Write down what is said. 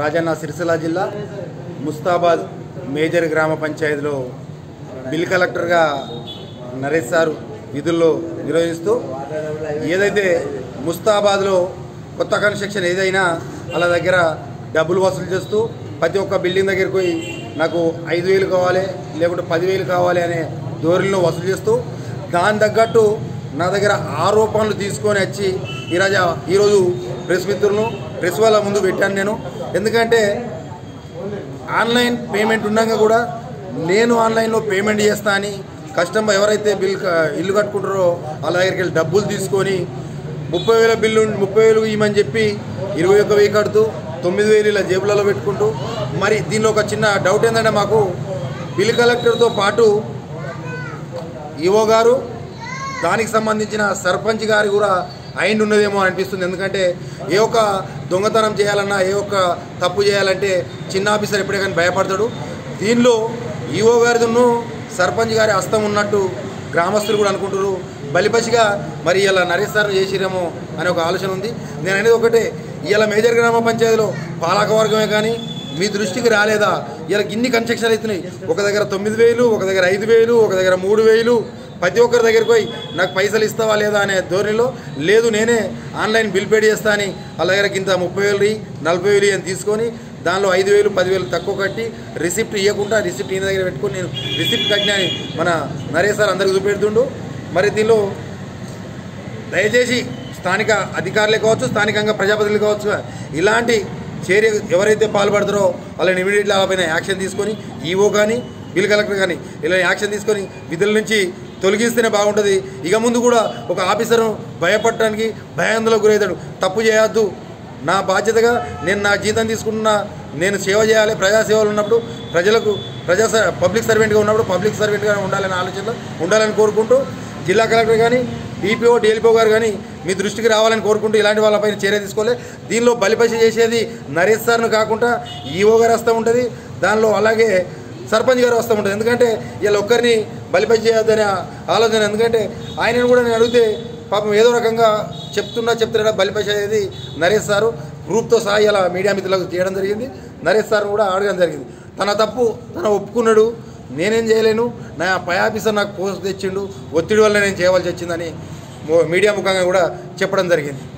రాజన్న సిరిసిల్ల జిల్లా ముస్తాబాద్ మేజర్ గ్రామ పంచాయతీలో బిల్ కలెక్టర్గా నరేష్ సారు విధుల్లో నిర్వహిస్తూ ఏదైతే ముస్తాబాద్లో కొత్త కన్స్ట్రక్షన్ ఏదైనా వాళ్ళ దగ్గర డబ్బులు వసూలు చేస్తూ ప్రతి ఒక్క బిల్డింగ్ దగ్గరికి పోయి నాకు ఐదు వేలు కావాలి లేకుంటే పదివేలు కావాలి అనే ధోరణిలో వసూలు చేస్తూ దాని తగ్గట్టు నా దగ్గర ఆరోపణలు తీసుకొని వచ్చి ఈరోజు ఈరోజు ప్రెస్ మిత్రులను ప్రెస్ వాళ్ళ ముందు పెట్టాను నేను ఎందుకంటే ఆన్లైన్ పేమెంట్ ఉండగా కూడా నేను ఆన్లైన్లో పేమెంట్ చేస్తా అని కస్టమర్ ఎవరైతే బిల్ క- ఇల్లు కట్టుకుంటారో వాళ్ళ దగ్గరికి వెళ్ళి డబ్బులు తీసుకొని ముప్పై వేల బిల్లు ముప్పై వేలు ఇవ్వమని చెప్పి ఇరవై ఒక్క వెయ్యి కడుతూ తొమ్మిది వేలు ఇలా జేబులలో పెట్టుకుంటూ మరి దీనిలో ఒక చిన్న డౌట్ ఏంటంటే మాకు బిల్ కలెక్టర్తో పాటు ఈఓ గారు దానికి సంబంధించిన సర్పంచ్ గారి కూడా అయిన ఉన్నదేమో అనిపిస్తుంది ఎందుకంటే ఏ ఒక్క దొంగతనం చేయాలన్నా ఏ ఒక్క తప్పు చేయాలంటే చిన్న ఆఫీసర్ ఎప్పుడే కానీ భయపడతాడు దీనిలో ఈఓ గారిను సర్పంచ్ గారి హస్తం ఉన్నట్టు గ్రామస్తులు కూడా అనుకుంటారు బలిపసిగా మరి ఇలా నరేష్ సార్ చేసిరేమో అనే ఒక ఆలోచన ఉంది నేను అనేది ఒకటే ఇలా మేజర్ గ్రామ పంచాయతీలో పాలకవర్గమే కానీ మీ దృష్టికి రాలేదా ఇలా ఇన్ని కన్స్ట్రక్షన్ అవుతున్నాయి ఒక దగ్గర తొమ్మిది వేలు ఒక దగ్గర ఐదు వేలు ఒక దగ్గర మూడు వేలు ప్రతి ఒక్కరి దగ్గరికి పోయి నాకు పైసలు ఇస్తావా లేదా అనే ధోరణిలో లేదు నేనే ఆన్లైన్ బిల్ పేడ్ చేస్తా అని వాళ్ళ దగ్గర ఇంత ముప్పై వేలు ఇయ్యి, నలభై వేలు ఇయ్యి అని తీసుకొని దానిలో ఐదు వేలు పదివేలు తక్కువ కట్టి రిసిప్ట్ ఇవ్వకుండా రిసిప్ట్ ఈయన దగ్గర పెట్టుకొని నేను రిసిప్ట్ కట్టిన అని మన నరేష్ సార్ అందరికి చూపెడుతుండు మరి దీనిలో దయచేసి స్థానిక అధికారులే కావచ్చు స్థానికంగా ప్రజాప్రతినిధులు కావచ్చు ఇలాంటి చర్య ఎవరైతే పాల్పడతారో వాళ్ళని ఇమీడియట్లీ వాళ్ళపైన యాక్షన్ తీసుకొని ఈఓ కానీ బిల్ కలెక్టర్ కానీ ఇలా యాక్షన్ తీసుకొని విధుల నుంచి తొలగిస్తేనే బాగుంటుంది ఇక ముందు కూడా ఒక ఆఫీసర్ను భయపడటానికి భయాందోళనకు గురవుతాడు తప్పు చేయొద్దు నా బాధ్యతగా నేను నా జీతం తీసుకుంటున్నా నేను సేవ చేయాలి ప్రజాసేవలు ఉన్నప్పుడు ప్రజలకు ప్రజా స- పబ్లిక్ సర్వెంట్గా ఉన్నప్పుడు పబ్లిక్ సర్వెంట్గా ఉండాలనే ఆలోచనలో ఉండాలని కోరుకుంటూ జిల్లా కలెక్టర్ కానీ డిపిఓ డిఎల్పిఓ గారు కానీ మీ దృష్టికి రావాలని కోరుకుంటూ ఇలాంటి వాళ్ళపైన చర్య తీసుకోలే దీనిలో బలిపశ చేసేది నరేష్ సార్ను కాకుండా ఈఓ గారు వస్తూ ఉంటుంది దానిలో అలాగే సర్పంచ్ గారు వస్తూ ఉంటుంది ఎందుకంటే వీళ్ళ ఒక్కరిని బలిపశ చేయొద్దనే ఆలోచన ఎందుకంటే ఆయనను కూడా నేను అడిగితే పాపం ఏదో రకంగా చెప్తున్నా చెప్తున్నా బలిపశ అయ్యేది నరేష్ సారు గ్రూప్తో సహా ఇలా మీడియా మిత్రులకు చేయడం జరిగింది నరేష్ సార్ కూడా అడగడం జరిగింది తన తప్పు తన ఒప్పుకున్నాడు నేనేం చేయలేను నా పై ఆఫీసర్ నాకు పోస్ట్ తెచ్చిండు ఒత్తిడి వల్ల నేను చేయవలసి వచ్చిందని మో- మీడియా ముఖంగా కూడా చెప్పడం జరిగింది